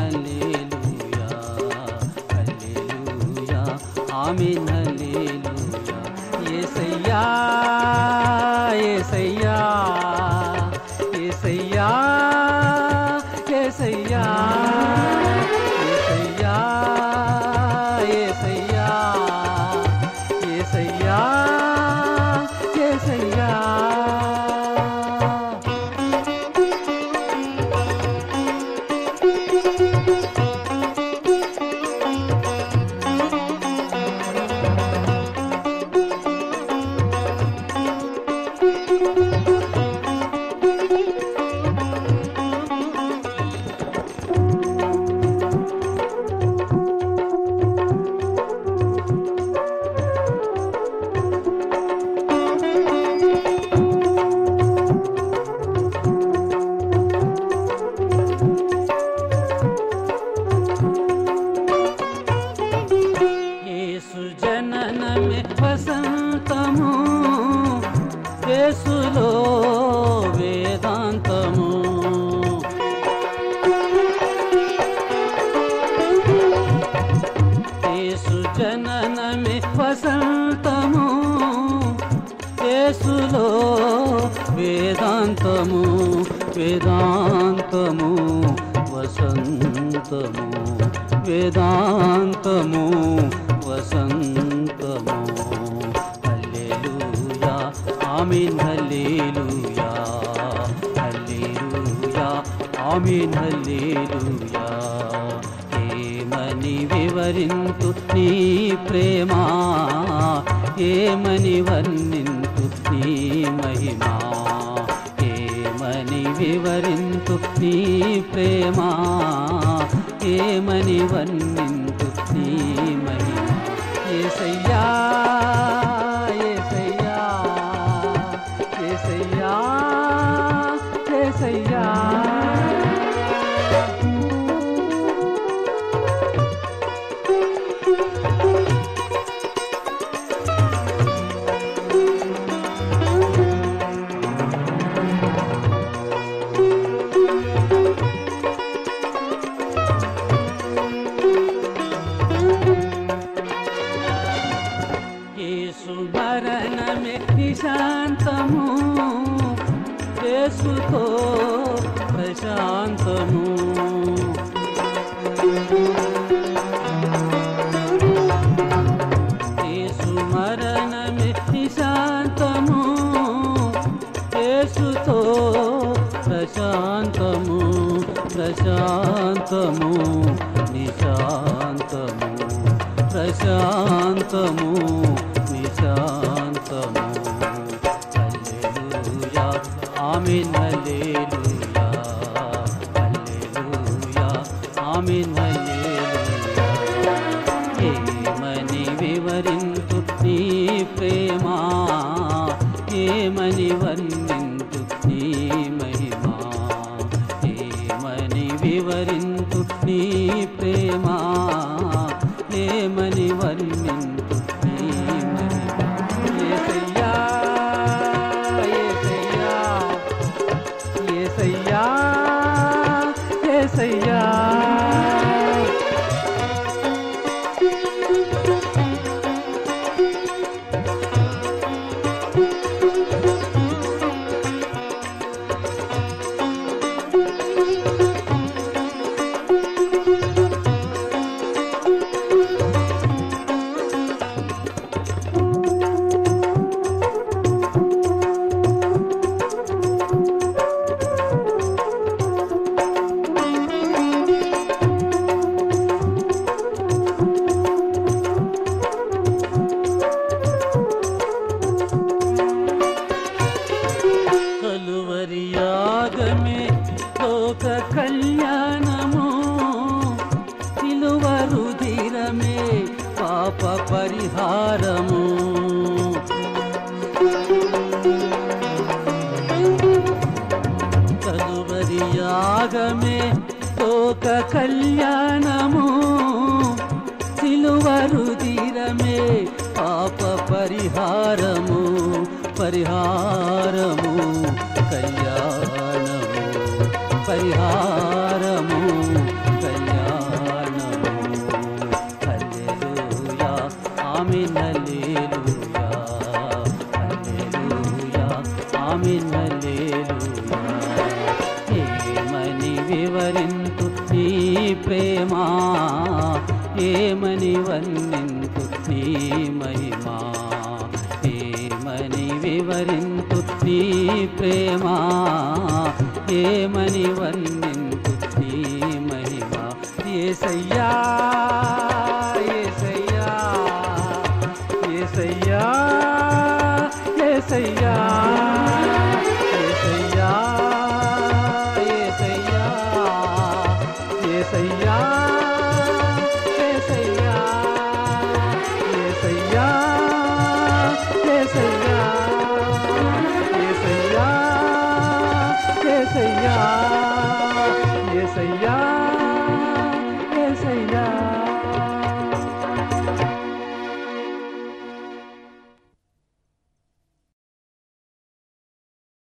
హల్లెలూయా హల్లెలూయా ఆమేన్ హల్లెలూయా యేసయ్యా యేసయ్యా యేసయ్యా యేసయ్యా యేసయ్యా యేసయ్యా యేసయ్యా యేసయ్యా యేసు జననమే వసంతము యేసులో వేదాంతము యేసు జననమే వసంతము యేసులో వేదాంతము వేదాంతము వసంతము వేదాంతము వసంతము హల్లెలూయా ఆమీన్ హల్లెలూయా హల్లెలూయా ఆమీన్ హల్లెలూయా ఏమని వివరింతు నీ ప్రేమ ఏమని వర్ణింతు నీ మహిమా ఏమని వివరింతు నీ ప్రేమ ఏమని వర్ణింతు నీ మహిమ ఏసయ్యా ఏసయ్యా ఏసయ్యా ఏసయ్యా యేసు మరణమే నిశాంతము యేసుతో ప్రశాంతము యేసు మరణమే నిశాంతము యేసుతో ప్రశాంతము ప్రశాంతము నిశాంతము ప్రశాంతము నిశాంతము హల్లెలూయా ఆమేన్ హల్లెలూయా హల్లెలూయా ఆమేన్ హల్లెలూయా ఏమని వివరింతు నీ ప్రేమ ఏమని వర్ణింతు నీ మహిమా ఏమని వివరింతు నీ ప్రేమ ఏమని వర్ణింతు నీ మహిమా యేసయ్యా యేసయ్యా యేసయ్యా యేసయ్యా కలువరి యాగమే లోక కళ్యాణము నిలువరు ధీరమే పాప పరిహారము కలువరి యాగమే లోక కళ్యాణము సిలువరు తీరమే పాప పరిహారము పరిహారము కళ్యాణము పరిహారము కళ్యాణము ప్రేమ ఏమని వర్ణింతు నీ మహిమా ఏమని వివరింతు నీ ప్రేమ ఏమని వర్ణింతు నీ మహిమా ఏసయ్యా ఏసయ్యా ఏసయ్యా ఏసయ్యా ఏసయ్యా ఏసయ్యా ఏసయ్యా